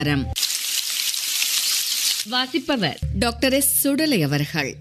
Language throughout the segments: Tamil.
அறம் வாசிப்பவர் டாக்டர் எஸ் சுடலை அவர்கள்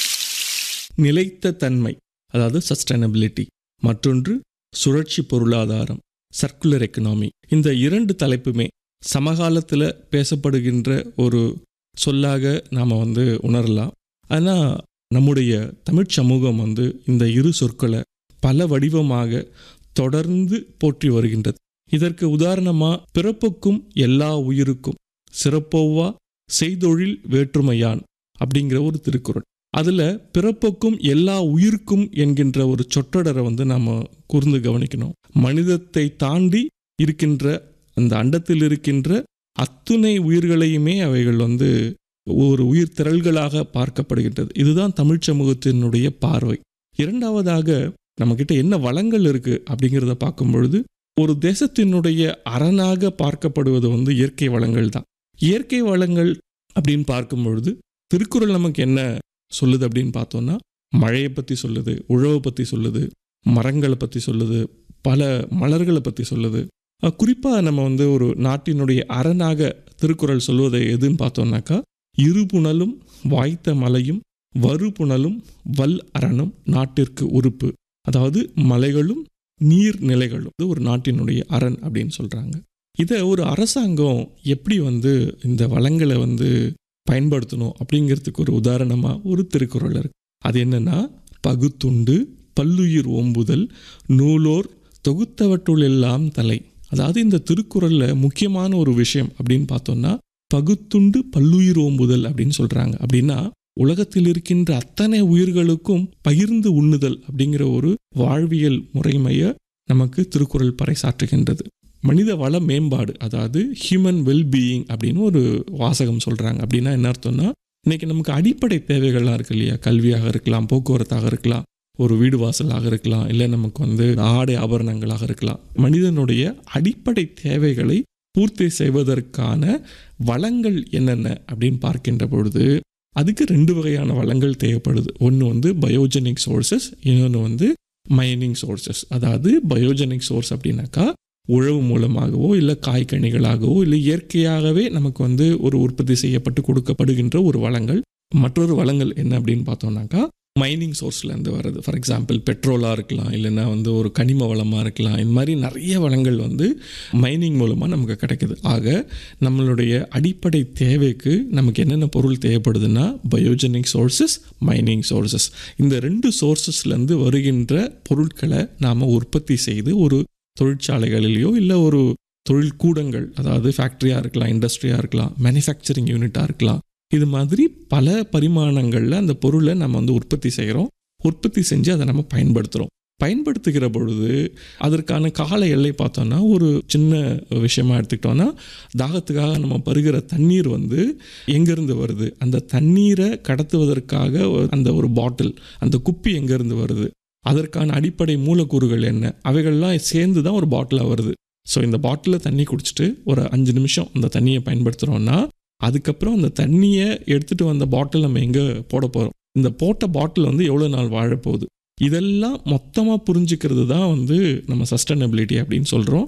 நிலைத்த தன்மை அதாவது சஸ்டைனபிலிட்டி மற்றொன்று சுழற்சி பொருளாதாரம் சர்க்குலர் எக்கனாமி இந்த இரண்டு தலைப்புமே சமகாலத்தில் பேசப்படுகின்ற ஒரு சொல்லாக நாம் வந்து உணரலாம் ஆனால் நம்முடைய தமிழ்ச் சமூகம் வந்து இந்த இரு சொற்களை பல வடிவமாக தொடர்ந்து போற்றி வருகின்றது இதற்கு உதாரணமாக பிறப்புக்கும் எல்லா உயிருக்கும் சிறப்போவா செய்தொழில் வேற்றுமையான் அப்படிங்கிற ஒரு திருக்குறள் அதில் பிறப்புக்கும் எல்லா உயிருக்கும் என்கின்ற ஒரு சொற்றொடரை வந்து நாம் கூர்ந்து கவனிக்கணும் மனிதத்தை தாண்டி இருக்கின்ற அந்த அண்டத்தில் இருக்கின்ற அத்துணை உயிர்களையுமே அவைகள் வந்து ஒரு உயிர் திரள்களாக பார்க்கப்படுகின்றது இதுதான் தமிழ் சமூகத்தினுடைய பார்வை இரண்டாவதாக நம்மக்கிட்ட என்ன வளங்கள் இருக்கு அப்படிங்கிறத பார்க்கும் பொழுது ஒரு தேசத்தினுடைய அரணாக பார்க்கப்படுவது வந்து இயற்கை வளங்கள் தான் இயற்கை வளங்கள் அப்படின்னு பார்க்கும் பொழுது திருக்குறள் நமக்கு என்ன சொல்லுது அப்படின்னு பார்த்தோம்னா மழையை பற்றி சொல்லுது உழவை பற்றி சொல்லுது மரங்களை பற்றி சொல்லுது பல மலர்களை பற்றி சொல்லுது குறிப்பாக நம்ம வந்து ஒரு நாட்டினுடைய அரணாக திருக்குறள் சொல்வதை எதுன்னு பார்த்தோம்னாக்கா இருபுணலும் வாய்த்த மலையும் வருபுணலும் வல் அரணும் நாட்டிற்கு உறுப்பு அதாவது மலைகளும் நீர்நிலைகளும் இது ஒரு நாட்டினுடைய அரண் அப்படின்னு சொல்கிறாங்க இதை ஒரு அரசாங்கம் எப்படி வந்து இந்த வளங்களை வந்து பயன்படுத்தணும் அப்படிங்கிறதுக்கு ஒரு உதாரணமாக ஒரு திருக்குறள் இருக்கு அது என்னன்னா பகுத்துண்டு பல்லுயிர் ஓம்புதல் நூலோர் தொகுத்தவற்றுள் எல்லாம் தலை அதாவது இந்த திருக்குறளில் முக்கியமான ஒரு விஷயம் அப்படின்னு பார்த்தோம்னா பகுத்துண்டு பல்லுயிர் ஓம்புதல் அப்படின்னு சொல்கிறாங்க அப்படின்னா உலகத்தில் இருக்கின்ற அத்தனை உயிர்களுக்கும் பகிர்ந்து உண்ணுதல் அப்படிங்கிற ஒரு வாழ்வியல் முறைமையை நமக்கு திருக்குறள் பறைசாற்றுகின்றது மனித வள மேம்பாடு அதாவது ஹியூமன் வெல்பீயிங் அப்படின்னு ஒரு வாசகம் சொல்கிறாங்க அப்படின்னா என்ன அர்த்தம்னா இன்னைக்கு நமக்கு அடிப்படை தேவைகள்லாம் இருக்கு இல்லையா கல்வியாக இருக்கலாம் போக்குவரத்தாக இருக்கலாம் ஒரு வீடு வாசலாக இருக்கலாம் இல்லை நமக்கு வந்து ஆடை ஆபரணங்களாக இருக்கலாம் மனிதனுடைய அடிப்படை தேவைகளை பூர்த்தி செய்வதற்கான வளங்கள் என்னென்ன அப்படின்னு பார்க்கின்ற பொழுது அதுக்கு ரெண்டு வகையான வளங்கள் தேவைப்படுது ஒன்று வந்து பயோஜெனிக் சோர்சஸ் இன்னொன்று வந்து மைனிங் சோர்சஸ் அதாவது பயோஜெனிக் சோர்ஸ் அப்படின்னாக்கா உழவு மூலமாகவோ இல்லை காய்கனிகளாகவோ இல்லை இயற்கையாகவே நமக்கு வந்து ஒரு உற்பத்தி செய்யப்பட்டு கொடுக்கப்படுகின்ற ஒரு வளங்கள் மற்றொரு வளங்கள் என்ன அப்படின்னு பார்த்தோம்னாக்கா மைனிங் சோர்ஸ்லேருந்து வருது ஃபார் எக்ஸாம்பிள் பெட்ரோலாக இருக்கலாம் இல்லைன்னா வந்து ஒரு கனிம வளமாக இருக்கலாம் இந்த மாதிரி நிறைய வளங்கள் வந்து மைனிங் மூலமாக நமக்கு கிடைக்குது ஆக நம்மளுடைய அடிப்படை தேவைக்கு நமக்கு என்னென்ன பொருள் தேவைப்படுதுன்னா பயோஜெனிக் சோர்சஸ் மைனிங் சோர்சஸ் இந்த ரெண்டு சோர்சஸ்லேருந்து வருகின்ற பொருட்களை நாம் உற்பத்தி செய்து ஒரு தொழிற்சாலைகளிலேயோ இல்லை ஒரு தொழில் கூடங்கள் அதாவது ஃபேக்ட்ரியாக இருக்கலாம் இண்டஸ்ட்ரியாக இருக்கலாம் மேனுஃபேக்சரிங் யூனிட்டாக இருக்கலாம் இது மாதிரி பல பரிமாணங்களில் அந்த பொருளை நம்ம வந்து உற்பத்தி செய்கிறோம் உற்பத்தி செஞ்சு அதை நம்ம பயன்படுத்துகிறோம் பயன்படுத்துகிற பொழுது அதற்கான கால எல்லை பார்த்தோன்னா ஒரு சின்ன விஷயமா எடுத்துக்கிட்டோன்னா தாகத்துக்காக நம்ம பருகிற தண்ணீர் வந்து எங்கேருந்து வருது அந்த தண்ணீரை கடத்துவதற்காக அந்த ஒரு பாட்டில் அந்த குப்பி எங்கேருந்து வருது அதற்கான அடிப்படை மூலக்கூறுகள் என்ன அவைகள்லாம் சேர்ந்து தான் ஒரு பாட்டிலாக வருது ஸோ இந்த பாட்டிலில் தண்ணி குடிச்சிட்டு ஒரு அஞ்சு நிமிஷம் அந்த தண்ணியை பயன்படுத்துகிறோன்னா அதுக்கப்புறம் அந்த தண்ணியை எடுத்துகிட்டு வந்த பாட்டில் நம்ம எங்கே போட போகிறோம் இந்த போட்ட பாட்டில் வந்து எவ்வளோ நாள் வாழப்போகுது இதெல்லாம் மொத்தமாக புரிஞ்சுக்கிறது தான் வந்து நம்ம சஸ்டைனபிலிட்டி அப்படின்னு சொல்கிறோம்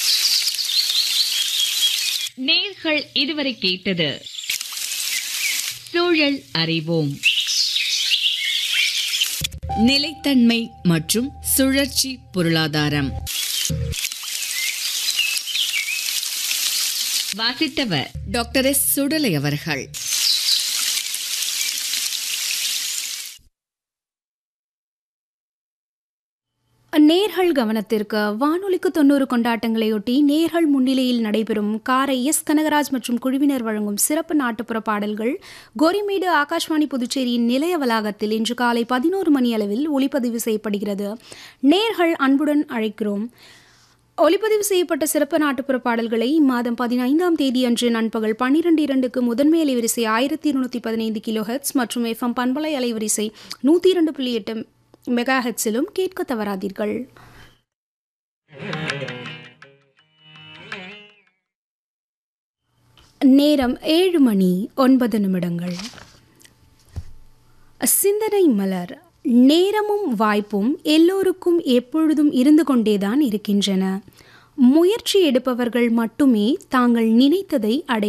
நேர்கள் இதுவரை கேட்டது சூழல் அறிவோம் நிலைத்தன்மை மற்றும் சுழற்சி பொருளாதாரம் வாசித்தவர் டாக்டர் எஸ் சுடலை அவர்கள் நேர்கள் கவனத்திற்கு வானொலிக்கு தொண்ணூறு கொண்டாட்டங்களையொட்டி நேர்கள் முன்னிலையில் நடைபெறும் காரை எஸ் கனகராஜ் மற்றும் குழுவினர் வழங்கும் சிறப்பு நாட்டுப்புற பாடல்கள் கோரிமேடு ஆகாஷ்வாணி புதுச்சேரியின் நிலைய வளாகத்தில் இன்று காலை பதினோரு மணி அளவில் ஒளிப்பதிவு செய்யப்படுகிறது நேர்கள் அன்புடன் அழைக்கிறோம் ஒளிப்பதிவு செய்யப்பட்ட சிறப்பு நாட்டுப்புற பாடல்களை இம்மாதம் பதினைந்தாம் தேதி அன்று நண்பகல் பன்னிரண்டு இரண்டுக்கு முதன்மை அலைவரிசை ஆயிரத்தி இருநூத்தி பதினைந்து கிலோ ஹெட்ஸ் மற்றும் எஃப்எம் பண்பலை அலைவரிசை நூற்றி இரண்டு புள்ளி எட்டு மெகா ஹெட்ஸிலும் கேட்க தவறாதீர்கள் நேரம் ஏழு மணி ஒன்பது நிமிடங்கள் சிந்தனை மலர் நேரமும் வாய்ப்பும் எல்லோருக்கும் எப்பொழுதும் இருந்து கொண்டேதான் இருக்கின்றன முயற்சி எடுப்பவர்கள் மட்டுமே தாங்கள் நினைத்ததை அடை